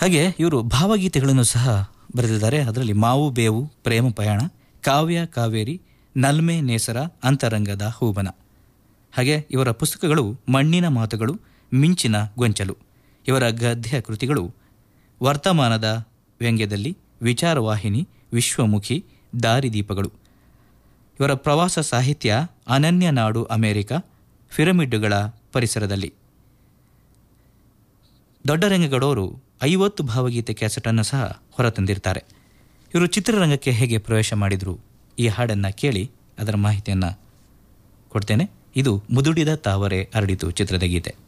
ಹಾಗೆ ಇವರು ಭಾವಗೀತೆಗಳನ್ನು ಸಹ ಬರೆದಿದ್ದಾರೆ ಅದರಲ್ಲಿ ಮಾವು ಬೇವು ಪ್ರೇಮ ಪಯಣ ಕಾವ್ಯ ಕಾವೇರಿ ನಲ್ಮೆ ನೇಸರ ಅಂತರಂಗದ ಹೂಬನ ಹಾಗೆ ಇವರ ಪುಸ್ತಕಗಳು ಮಣ್ಣಿನ ಮಾತುಗಳು ಮಿಂಚಿನ ಗೊಂಚಲು ಇವರ ಗದ್ಯ ಕೃತಿಗಳು ವರ್ತಮಾನದ ವ್ಯಂಗ್ಯದಲ್ಲಿ ವಿಚಾರವಾಹಿನಿ ವಿಶ್ವಮುಖಿ ದಾರಿದೀಪಗಳು ಇವರ ಪ್ರವಾಸ ಸಾಹಿತ್ಯ ಅನನ್ಯ ನಾಡು ಅಮೆರಿಕ ಪಿರಮಿಡ್ಡುಗಳ ಪರಿಸರದಲ್ಲಿ ದೊಡ್ಡರಂಗಗೌಡವರು ಐವತ್ತು ಭಾವಗೀತೆ ಕ್ಯಾಸೆಟನ್ನು ಸಹ ಹೊರತಂದಿರ್ತಾರೆ ಇವರು ಚಿತ್ರರಂಗಕ್ಕೆ ಹೇಗೆ ಪ್ರವೇಶ ಮಾಡಿದರು ಈ ಹಾಡನ್ನು ಕೇಳಿ ಅದರ ಮಾಹಿತಿಯನ್ನು ಕೊಡ್ತೇನೆ ಇದು ಮುದುಡಿದ ತಾವರೆ ಅರಳಿತು ಚಿತ್ರದ ಗೀತೆ